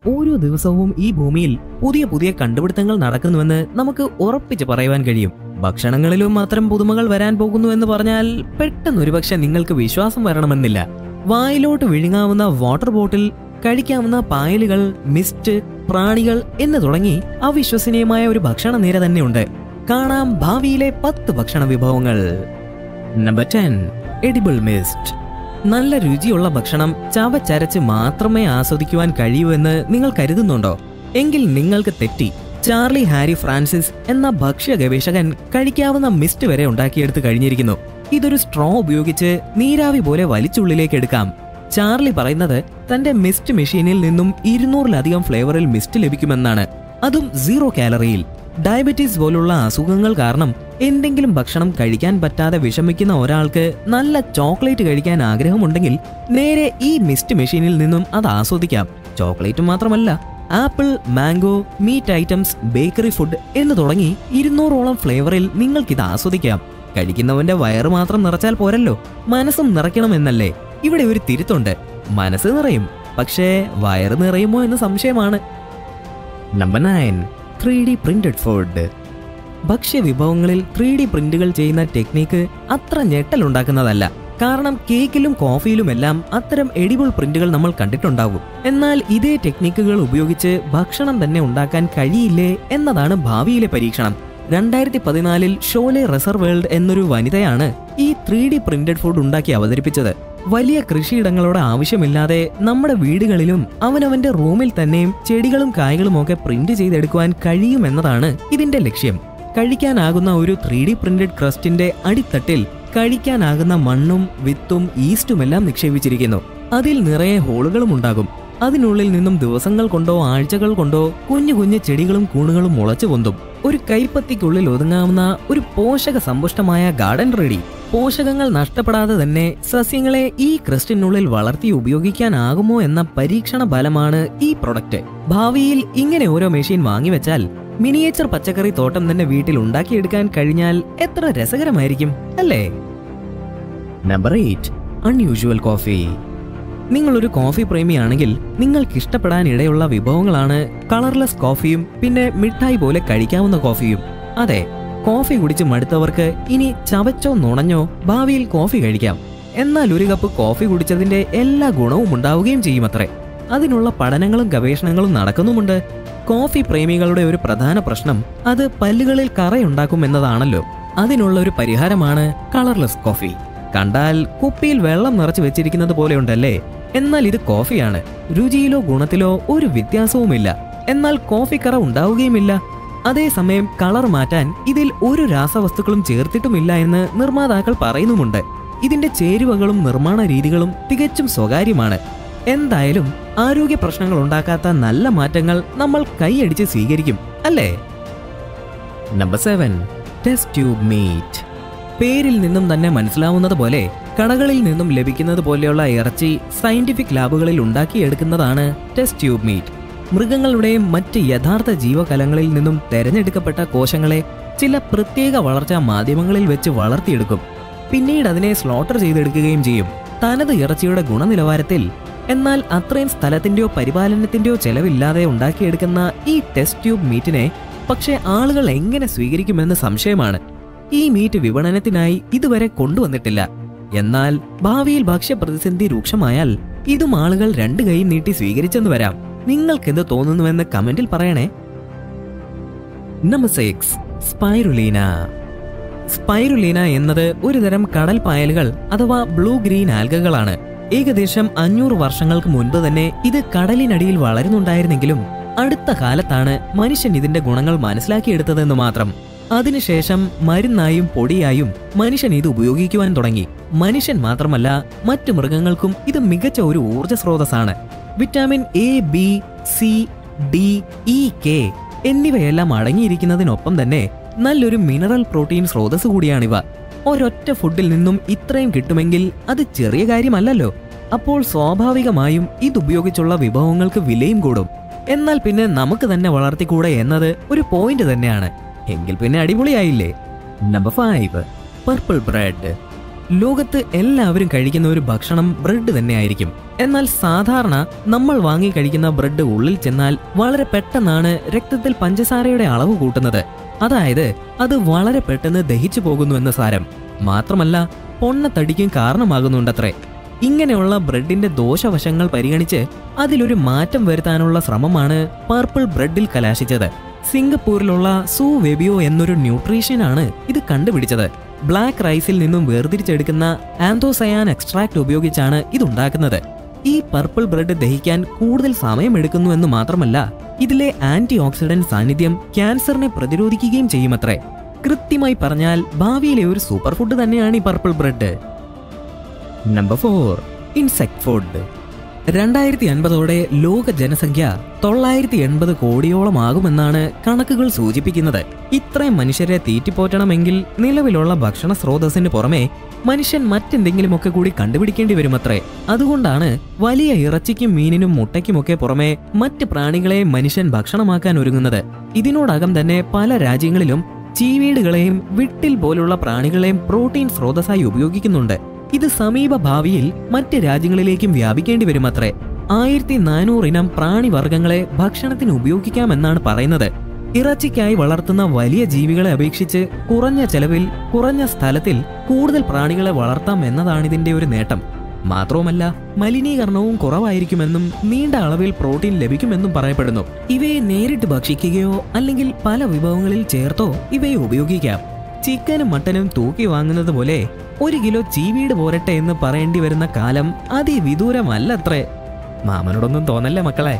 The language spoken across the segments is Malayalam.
ഓരോ ദിവസവും ഈ ഭൂമിയിൽ പുതിയ പുതിയ കണ്ടുപിടുത്തങ്ങൾ നടക്കുന്നുവെന്ന് നമുക്ക് ഉറപ്പിച്ച് പറയുവാൻ കഴിയും ഭക്ഷണങ്ങളിലും അത്തരം പുതുമകൾ വരാൻ പോകുന്നു എന്ന് പറഞ്ഞാൽ പെട്ടെന്ന് ഒരുപക്ഷെ നിങ്ങൾക്ക് വിശ്വാസം വരണമെന്നില്ല വായിലോട്ട് വിഴുങ്ങാവുന്ന വാട്ടർ ബോട്ടിൽ കഴിക്കാവുന്ന പായലുകൾ മിസ്റ്റ് പ്രാണികൾ എന്ന് തുടങ്ങി അവിശ്വസനീയമായ ഒരു ഭക്ഷണ നിര തന്നെയുണ്ട് കാണാം ഭാവിയിലെ പത്ത് ഭക്ഷണ വിഭവങ്ങൾ നമ്പർ ടെൻ എഡിബിൾ മിസ്റ്റ് നല്ല രുചിയുള്ള ഭക്ഷണം ചവച്ചരച്ച് മാത്രമേ ആസ്വദിക്കുവാൻ കഴിയൂ എന്ന് നിങ്ങൾ കരുതുന്നുണ്ടോ എങ്കിൽ നിങ്ങൾക്ക് തെറ്റി ചാർലി ഹാരി ഫ്രാൻസിസ് എന്ന ഭക്ഷ്യ ഗവേഷകൻ കഴിക്കാവുന്ന മിസ്റ്റ് വരെ ഉണ്ടാക്കിയെടുത്ത് കഴിഞ്ഞിരിക്കുന്നു ഇതൊരു സ്ട്രോ ഉപയോഗിച്ച് നീരാവി പോലെ വലിച്ചുള്ളിലേക്ക് എടുക്കാം ചാർലി പറയുന്നത് തന്റെ മിസ്റ്റ് മെഷീനിൽ നിന്നും ഇരുന്നൂറിലധികം ഫ്ലേവറിൽ മിസ്റ്റ് ലഭിക്കുമെന്നാണ് അതും സീറോ കാലറിയിൽ ഡയബറ്റീസ് പോലുള്ള അസുഖങ്ങൾ കാരണം എന്തെങ്കിലും ഭക്ഷണം കഴിക്കാൻ പറ്റാതെ വിഷമിക്കുന്ന ഒരാൾക്ക് നല്ല ചോക്ലേറ്റ് കഴിക്കാൻ ആഗ്രഹമുണ്ടെങ്കിൽ നേരെ ഈ മിസ്റ്റ് മെഷീനിൽ നിന്നും അത് ആസ്വദിക്കാം ചോക്ലേറ്റ് മാത്രമല്ല apple mango meat items bakery food എന്ന് തുടങ്ങി ഇരുന്നൂറോളം ഫ്ലേവറിൽ നിങ്ങൾക്കിത് ആസ്വദിക്കാം കഴിക്കുന്നവന്റെ വയറ് മാത്രം നിറച്ചാൽ പോരല്ലോ മനസ്സും നിറയ്ക്കണമെന്നല്ലേ ഇവിടെ ഒരു തിരുത്തുണ്ട് മനസ്സ് നിറയും പക്ഷേ വയറ് നിറയുമോ എന്ന് സംശയമാണ് number nine three D printed food ഭക്ഷ്യ വിഭവങ്ങളിൽ ത്രീ ഡി പ്രിന്റുകൾ ചെയ്യുന്ന ടെക്നിക്ക് അത്ര ഞെട്ടലുണ്ടാക്കുന്നതല്ല കാരണം കേക്കിലും കോഫിയിലുമെല്ലാം അത്തരം എഡിബിൾ പ്രിന്റുകൾ നമ്മൾ കണ്ടിട്ടുണ്ടാകും എന്നാൽ ഇതേ ടെക്നിക്കുകൾ ഉപയോഗിച്ച് ഭക്ഷണം തന്നെ ഉണ്ടാക്കാൻ കഴിയില്ലേ എന്നതാണ് ഭാവിയിലെ പരീക്ഷണം രണ്ടായിരത്തി പതിനാലിൽ ഷോലെ റിസർവ് വേൾഡ് എന്നൊരു വനിതയാണ് ഈ ത്രീ ഡി പ്രിന്റഡ് ഫുഡ് ഉണ്ടാക്കി അവതരിപ്പിച്ചത് വലിയ കൃഷിയിടങ്ങളുടെ ആവശ്യമില്ലാതെ നമ്മുടെ വീടുകളിലും അവനവന്റെ റൂമിൽ തന്നെയും ചെടികളും കായ്കളും ഒക്കെ പ്രിന്റ് ചെയ്തെടുക്കുവാൻ കഴിയുമെന്നതാണ് ഇതിന്റെ ലക്ഷ്യം കഴിക്കാനാകുന്ന ഒരു ത്രീ ഡി പ്രിന്റഡ് ക്രസ്റ്റിന്റെ അടിത്തട്ടിൽ കഴിക്കാനാകുന്ന മണ്ണും വിത്തും ഈസ്റ്റുമെല്ലാം നിക്ഷേപിച്ചിരിക്കുന്നു അതിൽ നിറയെ ഹോളുകളും ഉണ്ടാകും അതിനുള്ളിൽ നിന്നും ദിവസങ്ങൾ കൊണ്ടോ ആഴ്ചകൾ കൊണ്ടോ കുഞ്ഞു കുഞ്ഞു ചെടികളും കൂണുകളും മുളച്ചു പൊന്തും ഒരു കൈപ്പത്തിക്കുള്ളിൽ ഒതുങ്ങാവുന്ന ഒരു പോഷക സമ്പുഷ്ടമായ ഗാർഡൻ റെഡി പോഷകങ്ങൾ നഷ്ടപ്പെടാതെ തന്നെ സസ്യങ്ങളെ ഈ ക്രിസ്റ്റിനുള്ളിൽ വളർത്തി ഉപയോഗിക്കാനാകുമോ എന്ന പരീക്ഷണ ഫലമാണ് ഈ പ്രൊഡക്റ്റ് ഭാവിയിൽ ഇങ്ങനെ ഓരോ മെഷീൻ വാങ്ങിവെച്ചാൽ മിനിയേച്ചർ പച്ചക്കറി തോട്ടം തന്നെ വീട്ടിൽ ഉണ്ടാക്കിയെടുക്കാൻ കഴിഞ്ഞാൽ എത്ര രസകരമായിരിക്കും അല്ലേ നമ്പർ എയ്റ്റ് അൺയൂഷ്വൽ കോഫി നിങ്ങളൊരു കോഫി പ്രേമിയാണെങ്കിൽ നിങ്ങൾക്ക് ഇഷ്ടപ്പെടാൻ ഇടയുള്ള വിഭവങ്ങളാണ് കളർലെസ് കോഫിയും പിന്നെ മിഠായി പോലെ കഴിക്കാവുന്ന കോഫിയും അതെ കോഫി കുടിച്ച് മടുത്തവർക്ക് ഇനി ചവച്ചോ നുണഞ്ഞോ ഭാവിയിൽ കോഫി കഴിക്കാം എന്നാൽ ഒരു കപ്പ് കോഫി കുടിച്ചതിന്റെ എല്ലാ ഗുണവും ഉണ്ടാവുകയും ചെയ്യുമത്രേ അതിനുള്ള പഠനങ്ങളും ഗവേഷണങ്ങളും നടക്കുന്നുമുണ്ട് കോഫി പ്രേമികളുടെ ഒരു പ്രധാന പ്രശ്നം അത് പല്ലുകളിൽ കറയുണ്ടാക്കും എന്നതാണല്ലോ അതിനുള്ള ഒരു പരിഹാരമാണ് കളർലെസ് കോഫി കണ്ടാൽ കുപ്പിയിൽ വെള്ളം നിറച്ചു വെച്ചിരിക്കുന്നത് പോലെയുണ്ടല്ലേ എന്നാൽ ഇത് കോഫിയാണ് രുചിയിലോ ഗുണത്തിലോ ഒരു വ്യത്യാസവുമില്ല എന്നാൽ കോഫി കറ ഉണ്ടാവുകയുമില്ല അതേസമയം കളർ മാറ്റാൻ ഇതിൽ ഒരു രാസവസ്തുക്കളും ചേർത്തിട്ടുമില്ല എന്ന് നിർമ്മാതാക്കൾ പറയുന്നുമുണ്ട് ഇതിന്റെ ചേരുവകളും നിർമ്മാണ രീതികളും തികച്ചും സ്വകാര്യമാണ് എന്തായാലും ആരോഗ്യ പ്രശ്നങ്ങൾ ഉണ്ടാക്കാത്ത നല്ല മാറ്റങ്ങൾ നമ്മൾ കൈയടിച്ച് സ്വീകരിക്കും അല്ലേ number seven test tube meat പേരിൽ നിന്നും തന്നെ മനസ്സിലാവുന്നത് പോലെ കടകളിൽ നിന്നും ലഭിക്കുന്നത് പോലെയുള്ള ഇറച്ചി സയന്റിഫിക് ലാബുകളിൽ ഉണ്ടാക്കിയെടുക്കുന്നതാണ് ടെസ്റ്റ് ട്യൂബ് മീറ്റ് മൃഗങ്ങളുടെയും മറ്റ് യഥാർത്ഥ ജീവകലങ്ങളിൽ നിന്നും തെരഞ്ഞെടുക്കപ്പെട്ട കോശങ്ങളെ ചില പ്രത്യേക വളർച്ചാ മാധ്യമങ്ങളിൽ വെച്ച് വളർത്തിയെടുക്കും പിന്നീട് അതിനെ സ്ലോട്ടർ ചെയ്തെടുക്കുകയും ചെയ്യും തനത് ഇറച്ചിയുടെ ഗുണനിലവാരത്തിൽ എന്നാൽ അത്രയും സ്ഥലത്തിന്റെയോ പരിപാലനത്തിന്റെയോ ചെലവില്ലാതെ ഉണ്ടാക്കിയെടുക്കുന്ന ഈ ടെസ്റ്റ് ട്യൂബ് മീറ്റിനെ പക്ഷേ ആളുകൾ എങ്ങനെ സ്വീകരിക്കുമെന്ന് സംശയമാണ് ഈ മീറ്റ് വിപണനത്തിനായി ഇതുവരെ കൊണ്ടുവന്നിട്ടില്ല എന്നാൽ ഭാവിയിൽ ഭക്ഷ്യപ്രതിസന്ധി രൂക്ഷമായാൽ ഇതും ആളുകൾ രണ്ട് കൈയും നീട്ടി സ്വീകരിച്ചെന്ന് വരാം നിങ്ങൾക്കെന്ത് തോന്നുന്നുവെന്ന് കമന്റിൽ പറയണേ നമ്പർ സിക്സ് സ്പൈറുലീന സ്പൈറുലീന എന്നത് ഒരുതരം കടൽ പായലുകൾ അഥവാ ബ്ലൂ ഗ്രീൻ ആൽഗകളാണ് ഏകദേശം അഞ്ഞൂറ് വർഷങ്ങൾക്ക് മുൻപ് തന്നെ ഇത് കടലിനടിയിൽ വളരുന്നുണ്ടായിരുന്നെങ്കിലും അടുത്ത കാലത്താണ് മനുഷ്യൻ ഇതിന്റെ ഗുണങ്ങൾ മനസ്സിലാക്കിയെടുത്തതെന്ന് മാത്രം അതിനുശേഷം മരുന്നായും പൊടിയായും മനുഷ്യൻ ഇത് ഉപയോഗിക്കുവാൻ തുടങ്ങി മനുഷ്യൻ മാത്രമല്ല മറ്റു മൃഗങ്ങൾക്കും ഇത് മികച്ച ഒരു ഊർജ സ്രോതസ്സാണ് vitamin A B C D E K എന്നിവയെല്ലാം അടങ്ങിയിരിക്കുന്നതിനൊപ്പം തന്നെ നല്ലൊരു മിനറൽ പ്രോട്ടീൻ സ്രോതസ് കൂടിയാണിവ ഒരൊറ്റ ഫുഡിൽ നിന്നും ഇത്രയും കിട്ടുമെങ്കിൽ അത് ചെറിയ കാര്യമല്ലല്ലോ അപ്പോൾ സ്വാഭാവികമായും ഇതുപയോഗിച്ചുള്ള വിഭവങ്ങൾക്ക് വിലയും കൂടും എന്നാൽ പിന്നെ നമുക്ക് തന്നെ വളർത്തിക്കൂടെ എന്നത് ഒരു പോയിന്റ് തന്നെയാണ് എങ്കിൽ പിന്നെ അടിപൊളിയായില്ലേ നമ്പർ ഫൈവ് പർപ്പിൾ ബ്രെഡ് ലോകത്ത് എല്ലാവരും കഴിക്കുന്ന ഒരു ഭക്ഷണം ബ്രെഡ് തന്നെയായിരിക്കും എന്നാൽ സാധാരണ നമ്മൾ വാങ്ങി കഴിക്കുന്ന ബ്രെഡ് ഉള്ളിൽ ചെന്നാൽ വളരെ പെട്ടെന്നാണ് രക്തത്തിൽ പഞ്ചസാരയുടെ അളവ് കൂട്ടുന്നത് അതായത് അത് വളരെ പെട്ടെന്ന് ദഹിച്ചു പോകുന്നുവെന്ന് സാരം മാത്രമല്ല പൊണ്ണത്തടിക്കും കാരണമാകുന്നുണ്ടത്രേ ഇങ്ങനെയുള്ള ബ്രെഡിന്റെ ദോഷവശങ്ങൾ പരിഗണിച്ച് അതിലൊരു മാറ്റം വരുത്താനുള്ള ശ്രമമാണ് പർപ്പിൾ ബ്രെഡിൽ കലാശിച്ചത് സിംഗപ്പൂരിലുള്ള സൂ വെബിയോ എന്നൊരു ന്യൂട്രീഷ്യനാണ് ഇത് കണ്ടുപിടിച്ചത് ബ്ലാക്ക് റൈസിൽ നിന്നും വേർതിരിച്ചെടുക്കുന്ന ആന്തോസയാൻ എക്സ്ട്രാക്ട് ഉപയോഗിച്ചാണ് ഇതുണ്ടാക്കുന്നത് ഈ പർപ്പിൾ ബ്രെഡ് ദഹിക്കാൻ കൂടുതൽ സമയമെടുക്കുന്നു എന്ന് മാത്രമല്ല ഇതിലെ ആന്റി ഓക്സിഡന്റ് സാന്നിധ്യം ക്യാൻസറിനെ പ്രതിരോധിക്കുകയും ചെയ്യുമത്രേ കൃത്യമായി പറഞ്ഞാൽ ഭാവിയിലെ ഒരു സൂപ്പർ ഫുഡ് തന്നെയാണ് ഈ purple bread number four insect food രണ്ടായിരത്തി അൻപതോടെ ലോക ജനസംഖ്യ തൊള്ളായിരത്തി എൺപത് കോടിയോളം ആകുമെന്നാണ് കണക്കുകൾ സൂചിപ്പിക്കുന്നത് ഇത്രയും മനുഷ്യരെ തീറ്റിപ്പോറ്റണമെങ്കിൽ നിലവിലുള്ള ഭക്ഷണ സ്രോതസ്സിന് പുറമെ മനുഷ്യൻ മറ്റെന്തെങ്കിലുമൊക്കെ കൂടി കണ്ടുപിടിക്കേണ്ടി വരുമത്രേ അതുകൊണ്ടാണ് വലിയ ഇറച്ചിക്കും മീനിനും മുട്ടയ്ക്കുമൊക്കെ പുറമെ മറ്റ് പ്രാണികളെ മനുഷ്യൻ ഭക്ഷണമാക്കാൻ ഒരുങ്ങുന്നത് ഇതിനോടകം തന്നെ പല രാജ്യങ്ങളിലും ചീവീടുകളെയും വിട്ടിൽ പോലുള്ള പ്രാണികളെയും പ്രോട്ടീൻ സ്രോതസ്സായി ഉപയോഗിക്കുന്നുണ്ട് ഇത് സമീപ ഭാവിയിൽ മറ്റ് രാജ്യങ്ങളിലേക്കും വ്യാപിക്കേണ്ടി വരുമത്രേ ആയിരത്തി നാനൂറ് ഇനം പ്രാണിവർഗങ്ങളെ ഭക്ഷണത്തിന് ഉപയോഗിക്കാമെന്നാണ് പറയുന്നത് ഇറച്ചിക്കായി വളർത്തുന്ന വലിയ ജീവികളെ അപേക്ഷിച്ച് കുറഞ്ഞ ചെലവിൽ കുറഞ്ഞ സ്ഥലത്തിൽ കൂടുതൽ പ്രാണികളെ വളർത്താം എന്നതാണിതിന്റെ ഒരു നേട്ടം മാത്രവുമല്ല മലിനീകരണവും കുറവായിരിക്കുമെന്നും നീണ്ട അളവിൽ പ്രോട്ടീൻ ലഭിക്കുമെന്നും പറയപ്പെടുന്നു ഇവയെ നേരിട്ട് ഭക്ഷിക്കുകയോ അല്ലെങ്കിൽ പല വിഭവങ്ങളിൽ ചേർത്തോ ഇവയെ ഉപയോഗിക്കാം ചിക്കനും മട്ടനും തൂക്കി വാങ്ങുന്നത് പോലെ ഒരു കിലോ ചീവീട് പോരട്ടെ എന്ന് പറയേണ്ടി വരുന്ന കാലം അതിവിദൂരമല്ലത്രേ മാമനോടൊന്നും തോന്നല്ലേ മക്കളെ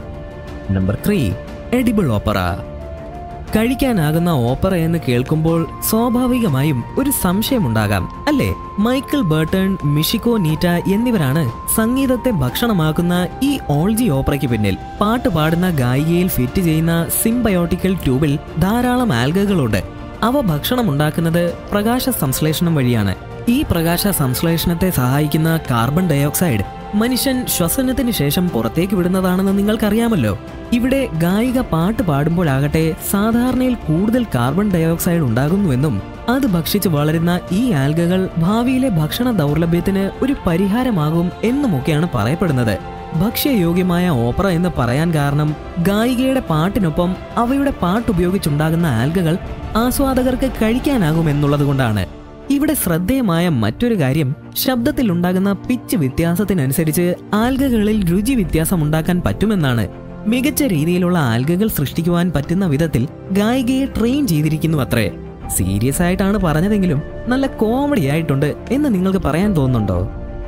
നമ്പർ ത്രീ എഡിബിൾ ഓപ്പറ കഴിക്കാനാകുന്ന ഓപ്പറ എന്ന് കേൾക്കുമ്പോൾ സ്വാഭാവികമായും ഒരു സംശയമുണ്ടാകാം അല്ലേ മൈക്കിൾ ബേർട്ടൺ മിഷിക്കോ നീറ്റ എന്നിവരാണ് സംഗീതത്തെ ഭക്ഷണമാക്കുന്ന ഈ ഓൾജി ഓപ്പറയ്ക്ക് പിന്നിൽ പാട്ട് പാടുന്ന ഗായികയിൽ ഫിറ്റ് ചെയ്യുന്ന സിംബയോട്ടിക്കൽ ട്യൂബിൽ ധാരാളം ആൽഗകളുണ്ട് അവ ഭക്ഷണം ഉണ്ടാക്കുന്നത് പ്രകാശ സംശ്ലേഷണം വഴിയാണ് ഈ പ്രകാശ സംശ്ലേഷണത്തെ സഹായിക്കുന്ന കാർബൺ ഡയോക്സൈഡ് മനുഷ്യൻ ശ്വസനത്തിന് ശേഷം പുറത്തേക്ക് വിടുന്നതാണെന്ന് നിങ്ങൾക്കറിയാമല്ലോ ഇവിടെ ഗായിക പാട്ട് പാടുമ്പോഴാകട്ടെ സാധാരണയിൽ കൂടുതൽ കാർബൺ ഡയോക്സൈഡ് ഉണ്ടാകുന്നുവെന്നും അത് ഭക്ഷിച്ച് വളരുന്ന ഈ ആൽഗകൾ ഭാവിയിലെ ഭക്ഷണ ദൗർലഭ്യത്തിന് ഒരു പരിഹാരമാകും എന്നുമൊക്കെയാണ് പറയപ്പെടുന്നത് ഭക്ഷ്യയോഗ്യമായ ഓപ്പറ എന്ന് പറയാൻ കാരണം ഗായികയുടെ പാട്ടിനൊപ്പം അവയുടെ പാട്ടുപയോഗിച്ചുണ്ടാകുന്ന ആൽഗകൾ ആസ്വാദകർക്ക് കഴിക്കാനാകും എന്നുള്ളത് കൊണ്ടാണ് ഇവിടെ ശ്രദ്ധേയമായ മറ്റൊരു കാര്യം ശബ്ദത്തിൽ ഉണ്ടാകുന്ന പിച്ച് വ്യത്യാസത്തിനനുസരിച്ച് ആൽഗകളിൽ രുചി വ്യത്യാസം ഉണ്ടാക്കാൻ പറ്റുമെന്നാണ് മികച്ച രീതിയിലുള്ള ആൽഗകൾ സൃഷ്ടിക്കുവാൻ പറ്റുന്ന വിധത്തിൽ ഗായികയെ ട്രെയിൻ ചെയ്തിരിക്കുന്നു അത്രേ സീരിയസ് ആയിട്ടാണ് പറഞ്ഞതെങ്കിലും നല്ല കോമഡി ആയിട്ടുണ്ട് എന്ന് നിങ്ങൾക്ക് പറയാൻ തോന്നുന്നുണ്ടോ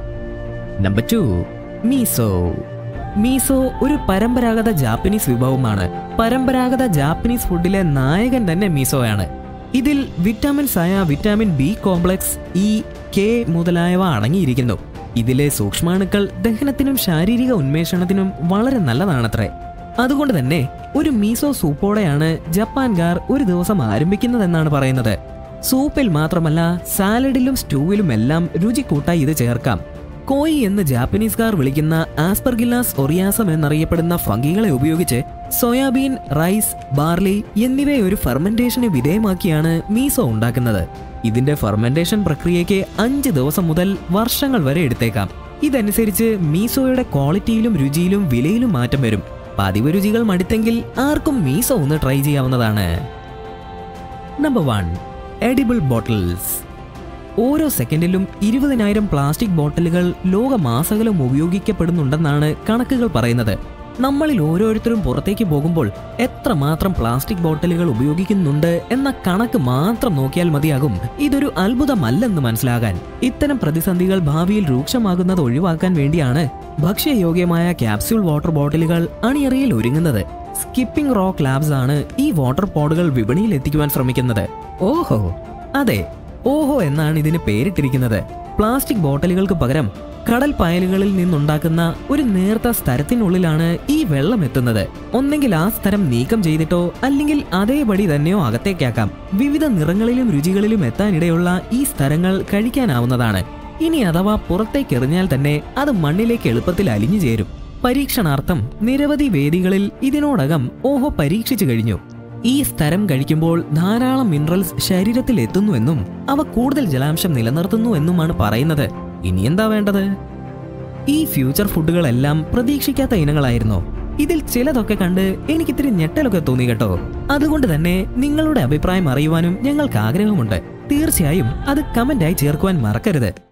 നമ്പർ ടു മീസോ മീസോ ഒരു പരമ്പരാഗത ജാപ്പനീസ് വിഭവമാണ് പരമ്പരാഗത ജാപ്പനീസ് ഫുഡിലെ നായകൻ തന്നെ മീസോയാണ് ഇതിൽ വിറ്റാമിൻസ് ആയ vitamin B complex E K മുതലായവ അടങ്ങിയിരിക്കുന്നു ഇതിലെ സൂക്ഷ്മാണുക്കൾ ദഹനത്തിനും ശാരീരിക ഉന്മേഷണത്തിനും വളരെ നല്ലതാണത്രേ അതുകൊണ്ട് തന്നെ ഒരു മീസോ സൂപ്പോടെയാണ് ജപ്പാൻകാർ ഒരു ദിവസം ആരംഭിക്കുന്നതെന്നാണ് പറയുന്നത് സൂപ്പിൽ മാത്രമല്ല സാലഡിലും സ്റ്റൂവിലും എല്ലാം രുചി കൂട്ടായി ഇത് ചേർക്കാം കോയി എന്ന് ജാപ്പനീസുകാർ വിളിക്കുന്ന ആസ്പെർഗില്ലാസ് ഒറിയാസം എന്നറിയപ്പെടുന്ന ഫംഗികളെ ഉപയോഗിച്ച് സോയാബീൻ റൈസ് ബാർലി എന്നിവയെ ഒരു ഫെർമെന്റേഷന് വിധേയമാക്കിയാണ് മീസോ ഉണ്ടാക്കുന്നത് ഇതിന്റെ ഫെർമെന്റേഷൻ പ്രക്രിയയ്ക്ക് അഞ്ച് ദിവസം മുതൽ വർഷങ്ങൾ വരെ എടുത്തേക്കാം ഇതനുസരിച്ച് മീസോയുടെ ക്വാളിറ്റിയിലും രുചിയിലും വിലയിലും മാറ്റം വരും പതിവ് രുചികൾ മടുത്തെങ്കിൽ ആർക്കും മീസോ ഒന്ന് ട്രൈ ചെയ്യാവുന്നതാണ് നമ്പർ വൺ എഡിബിൾ ബോട്ടിൽസ് ഓരോ സെക്കൻഡിലും ഇരുപതിനായിരം പ്ലാസ്റ്റിക് ബോട്ടിലുകൾ ലോകമാസകലം ഉപയോഗിക്കപ്പെടുന്നുണ്ടെന്നാണ് കണക്കുകൾ പറയുന്നത് നമ്മളിൽ ഓരോരുത്തരും പുറത്തേക്ക് പോകുമ്പോൾ എത്രമാത്രം പ്ലാസ്റ്റിക് ബോട്ടിലുകൾ ഉപയോഗിക്കുന്നുണ്ട് എന്ന കണക്ക് മാത്രം നോക്കിയാൽ മതിയാകും ഇതൊരു അത്ഭുതമല്ലെന്ന് മനസ്സിലാകാൻ ഇത്തരം പ്രതിസന്ധികൾ ഭാവിയിൽ രൂക്ഷമാകുന്നത് ഒഴിവാക്കാൻ വേണ്ടിയാണ് ഭക്ഷ്യയോഗ്യമായ ക്യാപ്സ്യൂൾ വാട്ടർ ബോട്ടിലുകൾ അണിയറയിൽ ഒരുങ്ങുന്നത് സ്കിപ്പിംഗ് റോക്ക് ലാബ്സ് ആണ് ഈ വാട്ടർ പോഡുകൾ വിപണിയിൽ എത്തിക്കുവാൻ ശ്രമിക്കുന്നത് ഓഹോ അതെ ഓഹോ എന്നാണ് ഇതിന് പേരിട്ടിരിക്കുന്നത് പ്ലാസ്റ്റിക് ബോട്ടലുകൾക്ക് പകരം കടൽ പായലുകളിൽ നിന്നുണ്ടാക്കുന്ന ഒരു നേർത്ത സ്ഥലത്തിനുള്ളിലാണ് ഈ വെള്ളം എത്തുന്നത് ഒന്നെങ്കിൽ ആ സ്ഥലം നീക്കം ചെയ്തിട്ടോ അല്ലെങ്കിൽ അതേപടി തന്നെയോ അകത്തേക്കാക്കാം വിവിധ നിറങ്ങളിലും രുചികളിലും എത്താനിടയുള്ള ഈ സ്ഥലങ്ങൾ കഴിക്കാനാവുന്നതാണ് ഇനി അഥവാ പുറത്തേക്ക് എറിഞ്ഞാൽ തന്നെ അത് മണ്ണിലേക്ക് എളുപ്പത്തിൽ അലിഞ്ഞു ചേരും പരീക്ഷണാർത്ഥം നിരവധി വേദികളിൽ ഇതിനോടകം ഓഹോ പരീക്ഷിച്ചു കഴിഞ്ഞു ഈ സ്ഥലം കഴിക്കുമ്പോൾ ധാരാളം മിനറൽസ് ശരീരത്തിൽ എത്തുന്നുവെന്നും അവ കൂടുതൽ ജലാംശം നിലനിർത്തുന്നു എന്നുമാണ് പറയുന്നത് ഇനി എന്താ വേണ്ടത് ഈ ഫ്യൂച്ചർ ഫുഡുകളെല്ലാം പ്രതീക്ഷിക്കാത്ത ഇനങ്ങളായിരുന്നോ ഇതിൽ ചിലതൊക്കെ കണ്ട് എനിക്കിത്തിരി ഞെട്ടലൊക്കെ തോന്നി കേട്ടോ അതുകൊണ്ട് തന്നെ നിങ്ങളുടെ അഭിപ്രായം അറിയുവാനും ഞങ്ങൾക്ക് ആഗ്രഹമുണ്ട് തീർച്ചയായും അത് കമന്റായി ചേർക്കുവാൻ മറക്കരുത്